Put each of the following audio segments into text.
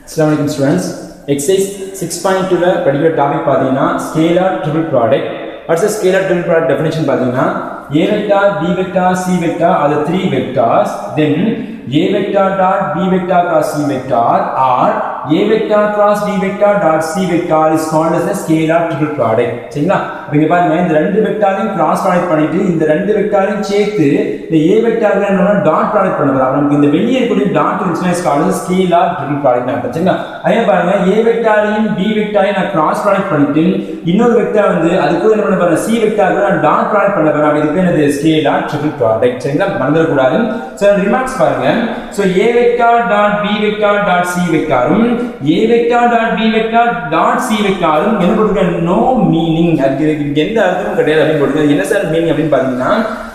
அஸ்லாம் வலைக்கம் students exercise six point டூவில் படிக்கிற டாபிக் பார்த்தீங்கன்னா ஸ்கேலார் ட்ரிபிள் ப்ராடக்ட் அடுத்த ஸ்கேலார் ட்ரிபிள் ப்ராடக்ட் டெஃபினேஷன் பார்த்தீங்கன்னா A vector B vector C vector அது three vectors then A vector dot B vector cross C vector or A vector cross D vector dot C vector is called as a scalar triple product சரிங்களா அப்ப இங்க பாருங்க இந்த ரெண்டு வெக்டாரையும் cross product பண்ணிட்டு இந்த ரெண்டு வெக்டாரையும் சேர்த்து இந்த ஏ வெக்டார் என்ன டாட் ப்ராடக்ட் பண்ண போறோம் நமக்கு இந்த வெளியே இருக்கக்கூடிய டாட் இருந்துச்சுன்னா is called scalar triple product நான் சரிங்களா அதே பாருங்க ஏ வெக்டாரையும் பி வெக்டாரையும் நான் கிராஸ் ப்ராடக்ட் பண்ணிட்டு இன்னொரு வெக்டார் வந்து அது கூட என்ன பண்ண போறேன் சி வெக்டார் நான் டாட் ப்ராடக்ட் பண்ண போறேன் இதுக்கு என்னது ஸ்கேலார் ட்ரிபிள் ப்ராடக்ட் சரிங்களா மறந்துட கூடாது சோ ரிமார்க்ஸ் பாருங்க so A vector dot B vector dot C வெக்டாரும் A vector dot B vector dot C வெக்டாரும் என்ன போட்டுருக்க நோ மீனிங் அதுக்கு இதுக்கு எந்த அர்த்தமும் கிடையாது அப்படின்னு போட்டுருக்க என்ன சார் மீனிங் அப்படின்னு பாத்தீங்கன்னா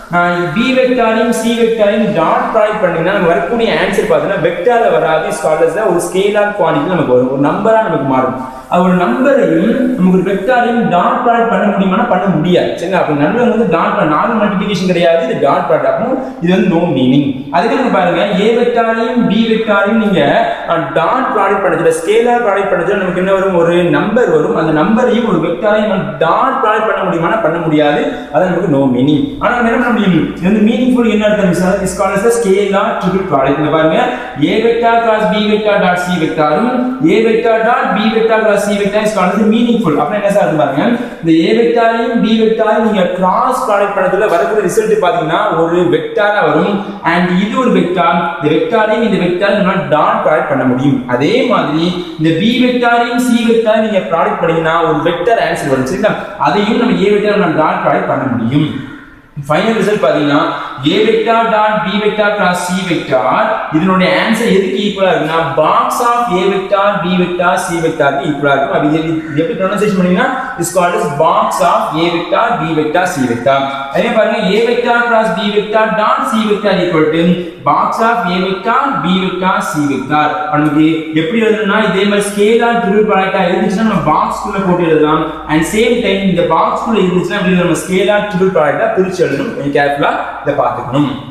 பி வெக்டாரையும் சி வெக்டாரையும் டாட் ப்ராடக்ட் பண்ணீங்கன்னா நமக்கு வரக்கூடிய ஆன்சர் பார்த்தீங்கன்னா வெக்டார்ல வராது ஸ்காலர்ஸ்ல ஒரு ஸ்கேலார் குவான்டிட்டி நமக்கு வரும் ஒரு நம்பரா நமக்கு மாறும் அது ஒரு நம்பரையும் நமக்கு ஒரு வெக்டாரையும் டாட் ப்ராடக்ட் பண்ண முடியுமானா பண்ண முடியாது சரிங்களா அப்போ நடுவில் வந்து டாட் நார்மல் மல்டிபிகேஷன் கிடையாது இது டாட் ப்ராடக்ட் அப்போ இது வந்து நோ மீனிங் அதுக்கு பாருங்க ஏ வெக்டாரையும் பி வெக்டாரையும் நீங்க டாட் ப்ராடக்ட் பண்ணதுல ஸ்கேலார் ப்ராடக்ட் பண்ணதுல நமக்கு என்ன வரும் ஒரு நம்பர் வரும் அந்த நம்பரையும் ஒரு வெக்டாரையும் டாட் ப்ராடக்ட் பண்ண முடியுமானா பண்ண முடியாது அது நமக்கு நோ மீனிங் ஆனா நம்ம என்ன பண்ண முடியும் இது வந்து மீனிங்ஃபுல் என்ன அர்த்தம் sir is called as a scalar triple product இங்க பாருங்க A vector cross B vector dot C வெக்டாரும் A vector dot B vector cross C vector is called as meaningful அப்ப என்ன சார் பாருங்க இந்த ஏ வெக்டாரையும் பி வெக்டாரையும் நீங்க கிராஸ் ப்ராடக்ட் பண்ணதுல வரக்கூடிய ரிசல்ட் பாத்தீங்கன்னா ஒரு வெக்டாரா வரும் அண்ட் இது ஒரு வெக்டார் இந்த வெக்டாரையும் இந்த வெக்டார் நம்மளால டாட் ப்ராடக்ட் பண்ண முடியும் அதே மாதிரி இந்த பி வெக்டாரையும் சி வெக்டாரையும் நீங்க ப்ராடக்ட் பண்ணீங்கன்னா ஒரு வெக்டார் ஆன்சர் வரும் சரிங்களா அதையும் நம்ம ஏ வெக்டார் நம்ம டாட் ப்ராடக்ட் பண்ண முடியும் ஃபைனல் ரிசல்ட் பாத்தீங்கன்னா A vector dot B vector cross C vector இதனுடைய ஆன்சர் எதுக்கு ஈக்குவலா இருக்குன்னா box of A vector B vector C வெக்டாருக்கு ஈக்குவலா இருக்கும் அது இது எப்படி ப்ரொனன்சியேஷன் பண்ணீங்கன்னா is called is box of A vector B vector C vector அதே பாருங்க A vector cross B vector dot C vector equal to box of A vector B vector C vector நமக்கு எப்படி எழுதணும்னா இதே மாதிரி ஸ்கேலார் ட்ரிபிள் ப்ராடக்டா இருந்துச்சுன்னா நம்ம box குள்ள போட்டு எழுதலாம் அண்ட் சேம் டைம் இந்த பாக்ஸ் குள்ள இருந்துச்சுன்னா நம்ம ஸ்கேலார் ட்ரிபிள் ப்ராடக்டா பிரிச்சு எழுதணும் கொஞ்சம் கேர்ஃபுல்லா இதை பார்த்துக்கணும்